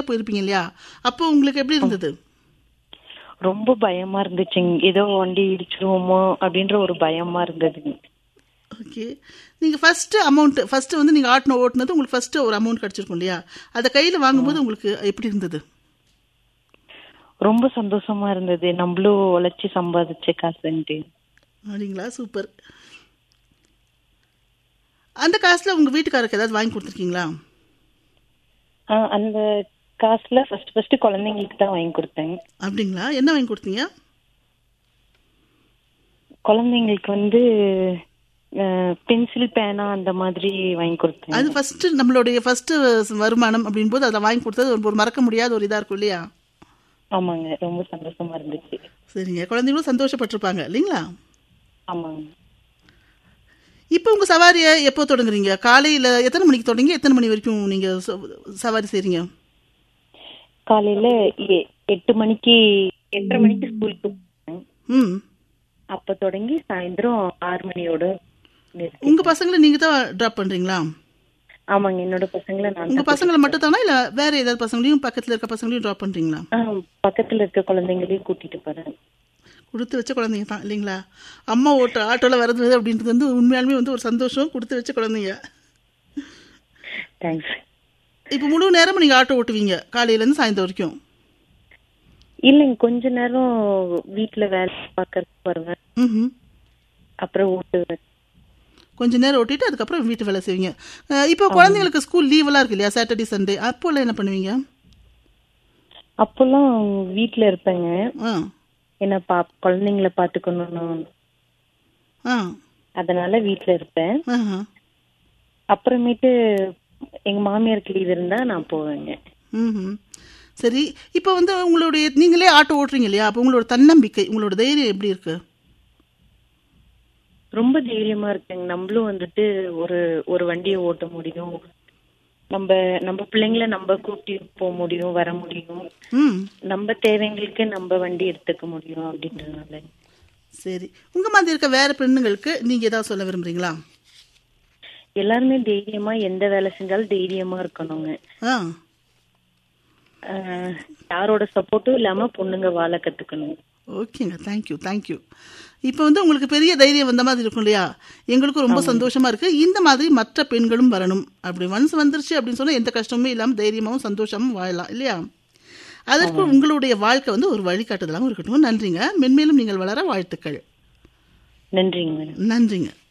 டைரக்டா போயிருப்பீங்க இல்லையா அப்போ உங்களுக்கு எப்படி இருந்தது ரொம்ப பயமா இருந்துச்சுங்க ஏதோ வண்டி இடிச்சிருவோமோ அப்படின்ற ஒரு பயமா இருந்ததுங்க ஓகே நீங்க ஃபர்ஸ்ட் அமௌண்ட் ஃபர்ஸ்ட் வந்து நீங்க ஆட்டின ஓட்டுனது உங்களுக்கு ஃபர்ஸ்ட் ஒரு அமௌண்ட் கிடைச்சிருக்கும் இல்லையா அதை கையில வாங்கும்போது உங்களுக்கு எப்படி இருந்தது ரொம்ப சந்தோஷமா இருந்தது நம்மளும் உழைச்சி சம்பாதிச்ச காசுன்ட்டு அப்படிங்களா சூப்பர் அந்த காசுல உங்க வீட்டுக்காரருக்கு ஏதாவது வாங்கி கொடுத்துருக்கீங்களா ஆ, அந்த காசுல ஃபர்ஸ்ட் ஃபர்ஸ்ட் குழந்தைங்களுக்கு தான் வாங்கி கொடுத்தேன் அப்படிங்களா என்ன வாங்கி கொடுத்தீங்க குழந்தைங்களுக்கு வந்து பென்சில் பேனா அந்த மாதிரி வாங்கி கொடுத்தேன் அது ஃபர்ஸ்ட் நம்மளுடைய ஃபர்ஸ்ட் வருமானம் அப்படின் போது அதை வாங்கி கொடுத்தது ஒரு- ஒரு மறக்க முடியாத ஒரு இதா இருக்கும் இல்லையா ஆமாங்க ரொம்ப சந்தோஷமா இருந்துச்சு சரிங்க குழந்தைங்களும் சந்தோஷப்பட்டிருப்பாங்க இல்லைங்களா ஆமாங்க இப்போ உங்க சவாரியை எப்போ தொடங்குறீங்க காலையில எத்தனை மணிக்கு தொடங்கி எத்தனை மணி வரைக்கும் நீங்க ச- சவாரி செய்றீங்க காலையில எ- எட்டு மணிக்கு எட்டரை மணிக்கு ஸ்கூலுக்கு போனேன். ம் அப்ப தொடங்கி சாயந்தரம் ஆறு மணியோட நிறுத்தி உங்க பசங்களை நீங்க தான் டிராப் பண்றீங்களா ஆமாங்க என்னோட பசங்களை நான் உங்க தான் பசங்களை மட்டும் தானா இல்ல வேற ஏதாவது பசங்களையும் பக்கத்துல இருக்க பசங்களையும் டிராப் பண்றீங்களா ஆ, பக்கத்துல இருக்க குழந்தைங்களையும் கூட்டிட்டு போறேன் கொடுத்து வச்ச குழந்தைங்க தான் இல்லைங்களா அம்மா ஓட்டு ஆட்டோல வருது அப்படின்றது வந்து உண்மையாலுமே வந்து ஒரு சந்தோஷம் கொடுத்து வச்ச குழந்தைங்க தேங்க்ஸ் இப்போ முழு நேரமும் நீங்க ஆட்டோ ஓட்டுவீங்க காலையில இருந்து சாயந்தரம் வரைக்கும் இல்லைங்க கொஞ்ச நேரம் வீட்டுல வேலை பார்க்கறதுக்கு வருவேன் ம்ஹும். அப்புறம் ஓட்டுவேன் கொஞ்ச நேரம் ஓட்டிட்டு அதுக்கப்புறம் வீட்டு வேலை செய்வீங்க அஹ் இப்போ குழந்தைங்களுக்கு ஸ்கூல் லீவ் எல்லாம் இருக்கு இல்லையா சாட்டர்டே சண்டே அப்போல்லாம் என்ன பண்ணுவீங்க அப்பெல்லாம் வீட்டுல இருப்பேங்க ஆ என்ன பா குழந்தைங்கள பாத்துக்கணும்னு ஆ அதனால வீட்டுல இருப்பேன் ஆஹா. அப்புறமேட்டு எங்க மாமியாருக்கு லீவ் இருந்தா நான் போவேங்க ம்ஹும். சரி இப்போ வந்து உங்களுடைய நீங்களே ஆட்டோ ஓட்டுறீங்க இல்லையா அப்போ உங்களோட தன்னம்பிக்கை உங்களோட தைரியம் எப்படி இருக்கு ரொம்ப தைரியமா இருக்குங்க நம்மளும் வந்துட்டு ஒரு ஒரு வண்டியை ஓட்ட முடியும் நம்ம நம்ம பிள்ளைங்கள நம்ம கூட்டி போக முடியும் வர முடியும் ம் நம்ம தேவைங்களுக்கு நம்ம வண்டி எடுத்துக்க முடியும் அப்படின்றதுனால சரி உங்க மாதிரி இருக்க வேற பெண்ணுங்களுக்கு நீங்க ஏதாவது சொல்ல விரும்புறீங்களா எல்லாருமே தைரியமா எந்த வேலை செஞ்சாலும் தைரியமா இருக்கணுங்க ஆ ஆஹ் யாரோட சப்போர்ட்டும் இல்லாம பொண்ணுங்க வாழ கத்துக்கணும் ஓகேங்க தேங்க்யூ தேங்க்யூ இப்போ வந்து உங்களுக்கு பெரிய தைரியம் வந்த மாதிரி இருக்கும் இல்லையா எங்களுக்கும் ரொம்ப சந்தோஷமா இருக்கு இந்த மாதிரி மற்ற பெண்களும் வரணும் அப்படி ஒன்ஸ் வந்துருச்சு அப்படின்னு சொன்னா எந்த கஷ்டமுமே இல்லாம தைரியமாவும் சந்தோஷமும் வாழலாம் இல்லையா அதற்கு உங்களுடைய வாழ்க்கை வந்து ஒரு வழிகாட்டுதலாகவும் இருக்கட்டும் நன்றிங்க மென்மேலும் நீங்கள் வளர வாழ்த்துக்கள் நன்றிங்க மேடம் நன்றிங்க